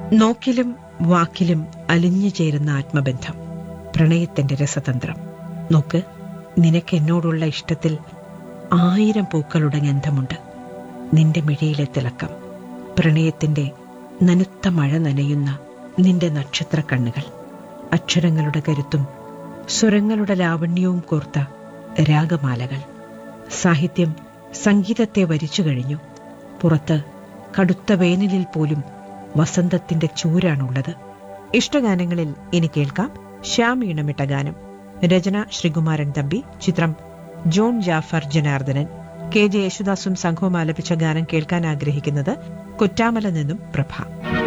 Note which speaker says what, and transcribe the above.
Speaker 1: നോക്കിലും വാക്കിലും അലിഞ്ഞു ചേരുന്ന ആത്മബന്ധം പ്രണയത്തിന്റെ രസതന്ത്രം നോക്ക് നിനക്ക് എന്നോടുള്ള ഇഷ്ടത്തിൽ ആയിരം പൂക്കളുടെ ഗന്ധമുണ്ട് നിന്റെ മിഴിയിലെ തിളക്കം പ്രണയത്തിന്റെ നനുത്ത മഴ നനയുന്ന നിന്റെ നക്ഷത്ര കണ്ണുകൾ അക്ഷരങ്ങളുടെ കരുത്തും സ്വരങ്ങളുടെ ലാവണ്യവും കോർത്ത രാഗമാലകൾ സാഹിത്യം സംഗീതത്തെ വരിച്ചു കഴിഞ്ഞു പുറത്ത് കടുത്ത വേനലിൽ പോലും വസന്തത്തിന്റെ ചൂരാണുള്ളത് ഇഷ്ടഗാനങ്ങളിൽ ഇനി കേൾക്കാം ശ്യാം ഈണമിട്ട ഗാനം രചന ശ്രീകുമാരൻ തമ്പി ചിത്രം ജോൺ ജാഫർ ജനാർദ്ദനൻ കെ ജെ യേശുദാസും സംഘവും ആലപിച്ച ഗാനം കേൾക്കാൻ ആഗ്രഹിക്കുന്നത് കുറ്റാമല നിന്നും പ്രഭ